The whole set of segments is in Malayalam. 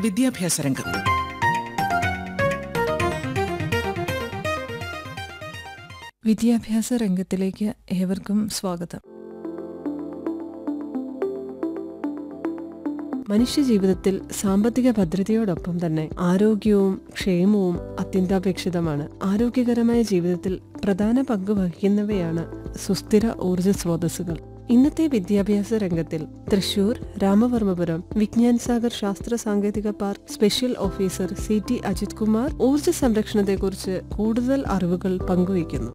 വിദ്യാഭ്യാസ രംഗം വിദ്യാഭ്യാസ രംഗത്തിലേക്ക് ഏവർക്കും സ്വാഗതം മനുഷ്യജീവിതത്തിൽ സാമ്പത്തിക ഭദ്രതയോടൊപ്പം തന്നെ ആരോഗ്യവും ക്ഷേമവും അത്യന്താപേക്ഷിതമാണ് ആരോഗ്യകരമായ ജീവിതത്തിൽ പ്രധാന പങ്ക് വഹിക്കുന്നവയാണ് സുസ്ഥിര ഊർജ സ്രോതസ്സുകൾ ഇന്നത്തെ വിദ്യാഭ്യാസ രംഗത്തിൽ തൃശൂർ രാമവർമ്മപുരം വിജ്ഞാൻ സാഗർ ശാസ്ത്ര സാങ്കേതിക park special officer C T Ajith Kumar ഊർജ സംരക്ഷണത്തെക്കുറിച്ച് കൂടുതൽ അറിവുകൾ പങ്കുവയ്ക്കുന്നു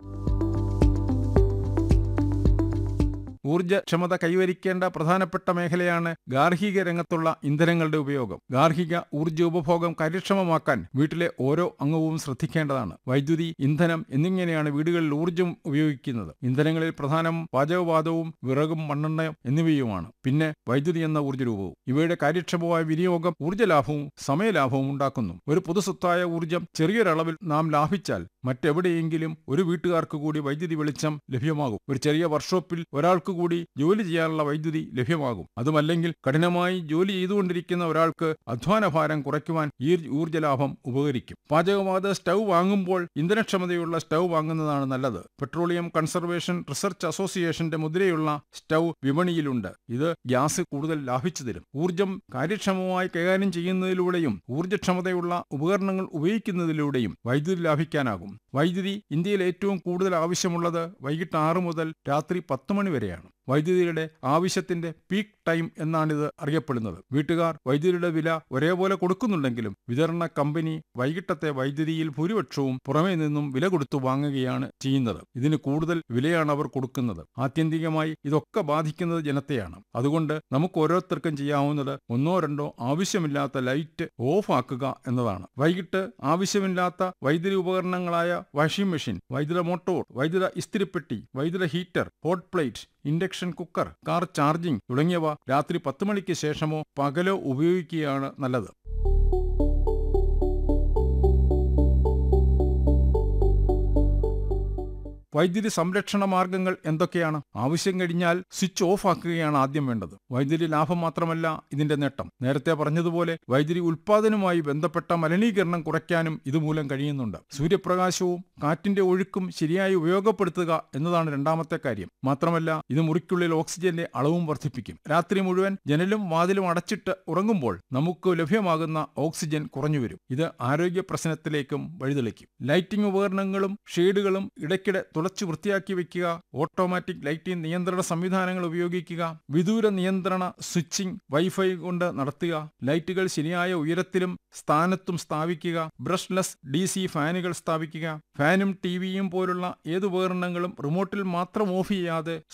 ഊർജ്ജക്ഷമത കൈവരിക്കേണ്ട പ്രധാനപ്പെട്ട മേഖലയാണ് ഗാർഹിക രംഗത്തുള്ള ഇന്ധനങ്ങളുടെ ഉപയോഗം ഗാർഹിക ഊർജ്ജ ഉപഭോഗം കാര്യക്ഷമമാക്കാൻ വീട്ടിലെ ഓരോ അംഗവും ശ്രദ്ധിക്കേണ്ടതാണ് വൈദ്യുതി ഇന്ധനം എന്നിങ്ങനെയാണ് വീടുകളിൽ ഊർജ്ജം ഉപയോഗിക്കുന്നത് ഇന്ധനങ്ങളിൽ പ്രധാനം പാചകവാതവും വിറകും മണ്ണെണ്ണയും എന്നിവയുമാണ് പിന്നെ വൈദ്യുതി എന്ന ഊർജ്ജരൂപവും ഇവയുടെ കാര്യക്ഷമമായ വിനിയോഗം ഊർജ്ജലാഭവും സമയലാഭവും ഉണ്ടാക്കുന്നു ഒരു പൊതുസ്വത്തായ ഊർജ്ജം ചെറിയൊരളവിൽ നാം ലാഭിച്ചാൽ മറ്റെവിടെയെങ്കിലും ഒരു വീട്ടുകാർക്ക് കൂടി വൈദ്യുതി വെളിച്ചം ലഭ്യമാകും ഒരു ചെറിയ വർക്ക്ഷോപ്പിൽ ഒരാൾക്ക് കൂടി ജോലി ചെയ്യാനുള്ള വൈദ്യുതി ലഭ്യമാകും അതുമല്ലെങ്കിൽ കഠിനമായി ജോലി ചെയ്തുകൊണ്ടിരിക്കുന്ന ഒരാൾക്ക് അധ്വാനഭാരം കുറയ്ക്കുവാൻ ഈ ഊർജ്ജലാഭം ഉപകരിക്കും പാചകവാത സ്റ്റൗ വാങ്ങുമ്പോൾ ഇന്ധനക്ഷമതയുള്ള സ്റ്റൗ വാങ്ങുന്നതാണ് നല്ലത് പെട്രോളിയം കൺസർവേഷൻ റിസർച്ച് അസോസിയേഷന്റെ മുദ്രയുള്ള സ്റ്റൗ വിപണിയിലുണ്ട് ഇത് ഗ്യാസ് കൂടുതൽ ലാഭിച്ചു തരും ഊർജ്ജം കാര്യക്ഷമമായി കൈകാര്യം ചെയ്യുന്നതിലൂടെയും ഊർജ്ജക്ഷമതയുള്ള ഉപകരണങ്ങൾ ഉപയോഗിക്കുന്നതിലൂടെയും വൈദ്യുതി ലാഭിക്കാനാകും വൈദ്യുതി ഇന്ത്യയിൽ ഏറ്റവും കൂടുതൽ ആവശ്യമുള്ളത് വൈകിട്ട് ആറ് മുതൽ രാത്രി പത്ത് മണി വരെയാണ് വൈദ്യുതിയുടെ ആവശ്യത്തിന്റെ പീക്ക് ടൈം എന്നാണിത് അറിയപ്പെടുന്നത് വീട്ടുകാർ വൈദ്യുതിയുടെ വില ഒരേപോലെ കൊടുക്കുന്നുണ്ടെങ്കിലും വിതരണ കമ്പനി വൈകിട്ടത്തെ വൈദ്യുതിയിൽ ഭൂരിപക്ഷവും പുറമേ നിന്നും വില കൊടുത്തു വാങ്ങുകയാണ് ചെയ്യുന്നത് ഇതിന് കൂടുതൽ വിലയാണ് അവർ കൊടുക്കുന്നത് ആത്യന്തികമായി ഇതൊക്കെ ബാധിക്കുന്നത് ജനത്തെയാണ് അതുകൊണ്ട് നമുക്ക് ഓരോരുത്തർക്കും ചെയ്യാവുന്നത് ഒന്നോ രണ്ടോ ആവശ്യമില്ലാത്ത ലൈറ്റ് ഓഫ് ആക്കുക എന്നതാണ് വൈകിട്ട് ആവശ്യമില്ലാത്ത വൈദ്യുതി ഉപകരണങ്ങളായ വാഷിംഗ് മെഷീൻ വൈദ്യുത മോട്ടോർ വൈദ്യുത ഇസ്തിരിപ്പെട്ടി വൈദ്യുത heater hot plate induction cooker car charging തുടങ്ങിയവ രാത്രി പത്ത് മണിക്ക് ശേഷമോ പകലോ ഉപയോഗിക്കുകയാണ് നല്ലത് വൈദ്യുതി സംരക്ഷണ മാർഗങ്ങൾ എന്തൊക്കെയാണ് ആവശ്യം കഴിഞ്ഞാൽ സ്വിച്ച് ഓഫ് ആക്കുകയാണ് ആദ്യം വേണ്ടത് വൈദ്യുതി ലാഭം മാത്രമല്ല ഇതിന്റെ നേട്ടം നേരത്തെ പറഞ്ഞതുപോലെ വൈദ്യുതി ഉൽപാദനവുമായി ബന്ധപ്പെട്ട മലിനീകരണം കുറയ്ക്കാനും ഇതുമൂലം കഴിയുന്നുണ്ട് സൂര്യപ്രകാശവും കാറ്റിന്റെ ഒഴുക്കും ശരിയായി ഉപയോഗപ്പെടുത്തുക എന്നതാണ് രണ്ടാമത്തെ കാര്യം മാത്രമല്ല ഇത് മുറിക്കുള്ളിൽ ഓക്സിജന്റെ അളവും വർദ്ധിപ്പിക്കും രാത്രി മുഴുവൻ ജനലും വാതിലും അടച്ചിട്ട് ഉറങ്ങുമ്പോൾ നമുക്ക് ലഭ്യമാകുന്ന ഓക്സിജൻ കുറഞ്ഞുവരും ഇത് ആരോഗ്യ പ്രശ്നത്തിലേക്കും വഴിതെളിക്കും ലൈറ്റിംഗ് ഉപകരണങ്ങളും ഷെയ്ഡുകളും ഇടയ്ക്കിടെ തുളച്ചു വൃത്തിയാക്കി വെക്കുക ഓട്ടോമാറ്റിക് ലൈറ്റിംഗ് നിയന്ത്രണ സംവിധാനങ്ങൾ ഉപയോഗിക്കുക വിദൂര നിയന്ത്രണ സ്വിച്ചിംഗ് വൈഫൈ കൊണ്ട് നടത്തുക ലൈറ്റുകൾ ശരിയായ ഉയരത്തിലും സ്ഥാനത്തും സ്ഥാപിക്കുക ബ്രഷ്ലെസ് ഡി സി ഫാനുകൾ സ്ഥാപിക്കുക ഫാനും ടിവിയും പോലുള്ള ഏതുപകരണങ്ങളും റിമോട്ടിൽ മാത്രം ഓഫ് ചെയ്യാതെ